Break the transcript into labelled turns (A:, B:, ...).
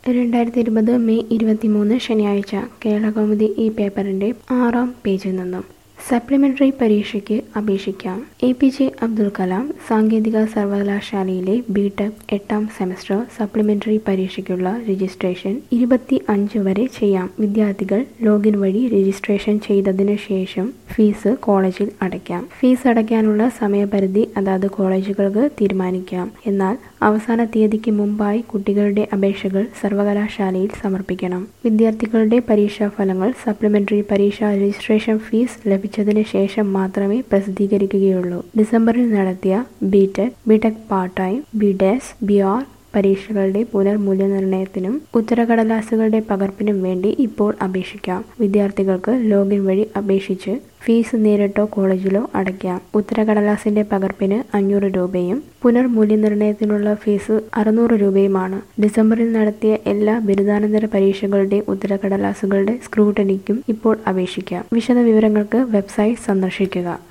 A: രണ്ടായിരത്തി ഇരുപത് മെയ് ഇരുപത്തിമൂന്ന് ശനിയാഴ്ച കേരളകൗമുദി ഈ പേപ്പറിന്റെ ആറാം പേജിൽ നിന്നും സപ്ലിമെന്ററി പരീക്ഷയ്ക്ക് അപേക്ഷിക്കാം A P J Abdul Kalam സാങ്കേതിക സർവകലാശാലയിലെ ബി ടെക് എട്ടാം സെമസ്റ്റർ സപ്ലിമെന്ററി പരീക്ഷയ്ക്കുള്ള രജിസ്ട്രേഷൻ ഇരുപത്തി അഞ്ച് വരെ ചെയ്യാം വിദ്യാർത്ഥികൾ ലോഗിൻ വഴി രജിസ്ട്രേഷൻ ചെയ്തതിനു ശേഷം ഫീസ് കോളേജിൽ അടയ്ക്കാം ഫീസ് അടയ്ക്കാനുള്ള സമയപരിധി അതാത് കോളേജുകൾക്ക് തീരുമാനിക്കാം എന്നാൽ അവസാന തീയതിക്ക് മുമ്പായി കുട്ടികളുടെ അപേക്ഷകൾ സർവകലാശാലയിൽ സമർപ്പിക്കണം വിദ്യാർത്ഥികളുടെ പരീക്ഷാ ഫലങ്ങൾ സപ്ലിമെന്ററി പരീക്ഷാ രജിസ്ട്രേഷൻ ഫീസ് ലഭിച്ചതിന് ശേഷം മാത്രമേ പ്രസിദ്ധീകരിക്കുകയുള്ളൂ ഡിസംബറിൽ നടത്തിയ B tech B tech part time B des B R പരീക്ഷകളുടെ പുനർമൂല്യനിർണ്ണയത്തിനും ഉത്തരകടലാസുകളുടെ പകർപ്പിനും വേണ്ടി ഇപ്പോൾ അപേക്ഷിക്കാം വിദ്യാർത്ഥികൾക്ക് ലോഗിൻ വഴി അപേക്ഷിച്ച് ഫീസ് നേരിട്ടോ കോളേജിലോ അടയ്ക്കാം ഉത്തരകടലാസിന്റെ പകർപ്പിന് അഞ്ഞൂറ് രൂപയും പുനർമൂല്യനിർണ്ണയത്തിനുള്ള ഫീസ് അറുന്നൂറ് രൂപയുമാണ് ഡിസംബറിൽ നടത്തിയ എല്ലാ ബിരുദാനന്തര പരീക്ഷകളുടെ ഉത്തരകടലാസുകളുടെ സ്ക്രൂട്ടനിക്കും ഇപ്പോൾ അപേക്ഷിക്കാം വിശദവിവരങ്ങൾക്ക് വെബ്സൈറ്റ് സന്ദർശിക്കുക